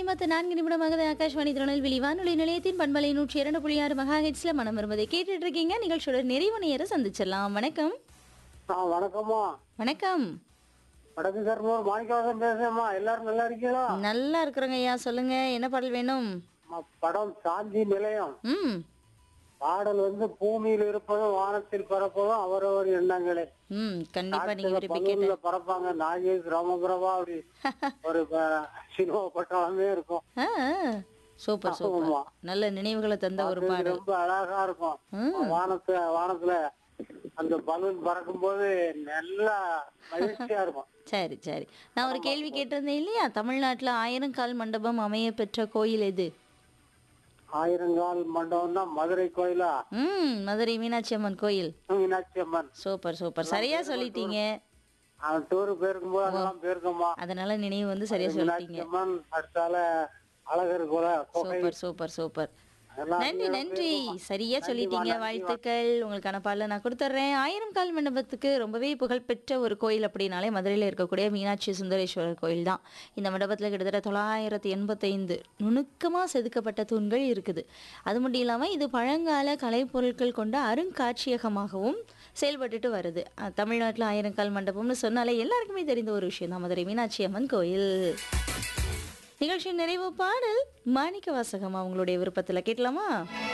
ஐம்பத்து நான்கு நிமிடமாக ஆகாஷ்வாணி திருநெல்வேலி வானொலி நிலையத்தின் பண்பலை நூற்றி இரண்டு புள்ளி ஆறு மெகா ஹெட்ஸ்ல மனம் வருவதை கேட்டுட்டு இருக்கீங்க நிகழ்ச்சியோட நிறைவு நேர சந்திச்சிடலாம் வணக்கம் ஆ வணக்கம்மா வணக்கம் வடக்கு கருமூர் மாணிக்கவாசன் பேசுறேம்மா எல்லாரும் நல்லா இருக்கீங்களா நல்லா இருக்கிறோங்க ஐயா சொல்லுங்க என்ன பாடல் வேணும் அம்மா, படம் சாந்தி நிலையம் ம் பாடல் வந்து பூமியில் இருப்பதும் வானத்தில் பறப்பதும் அவரவர் எண்ணங்களே ம் கண்டிப்பா நீங்க காட்டுல விரும்பி கேட்ட பலூன்ல பறப்பாங்க நாகேஷ் ராமபுரவா அப்படி ஒரு ப- சினிமா பட்டாளமே இருக்கும் ஆ, சூப்பர் சூப்பர் ஆமா. நல்ல நினைவுகளை தந்த ஒரு அது பாடல் ரொம்ப அழகா இருக்கும் ம். வானத்துல வானத்துல அந்த பலூன் பறக்கும் போது நல்லா மகிழ்ச்சியா இருக்கும் சரி சரி நான் ஒரு கேள்வி கேட்டிருந்தேன் இல்லையா தமிழ்நாட்டுல ஆயிரம் கால் மண்டபம் அமைய பெற்ற கோயில் எது ஆயிரங்கால் மண்டபம்னா மதுரை கோயிலா ம் மதுரை மீனாட்சி அம்மன் கோயில் மீனாட்சி அம்மன் சூப்பர் சூப்பர் சரியா சொல்லிட்டீங்க அவன் டூரு போயிருக்கும்போது அதெல்லாம் போயிருக்கோமா அதனால நினைவு வந்து சரியா சொல்லிட்டீங்க மீனாட்சி அம்மன் அடுத்தால அழகர் குல குகை சூப்பர் சூப்பர் சூப்பர் எல்லாம் நன்றி நன்றி சரியா சொல்லிட்டீங்க வாழ்த்துக்கள் உங்களுக்கான பாடல நான் கொடுத்துட்றேன் ஆயிரம் கால் மண்டபத்துக்கு ரொம்பவே புகழ்பெற்ற ஒரு கோயில் அப்படின்னாலே மதுரையில் இருக்கக்கூடிய மீனாட்சி சுந்தரேஸ்வரர் கோயில் தான் இந்த மண்டபத்தில் கிட்டத்தட்ட தொள்ளாயிரத்தி எண்பத்தைந்து நுணுக்கமாக செதுக்கப்பட்ட தூண்கள் இருக்குது அது மட்டும் இல்லாமல் இது பழங்கால கலைப்பொருட்கள் கொண்ட அருங்காட்சியகமாகவும் செயல்பட்டுட்டு வருது அஹ், தமிழ்நாட்டில் ஆயிரம் கால் மண்டபம்னு சொன்னாலே எல்லாருக்குமே தெரிந்த ஒரு விஷயம் தான் மதுரை மீனாட்சி அம்மன் கோயில் நிகழ்ச்சியின் நிறைவு பாடல் மாணிக்க வாசகம் அவங்களுடைய விருப்பத்தில் கேட்கலாமா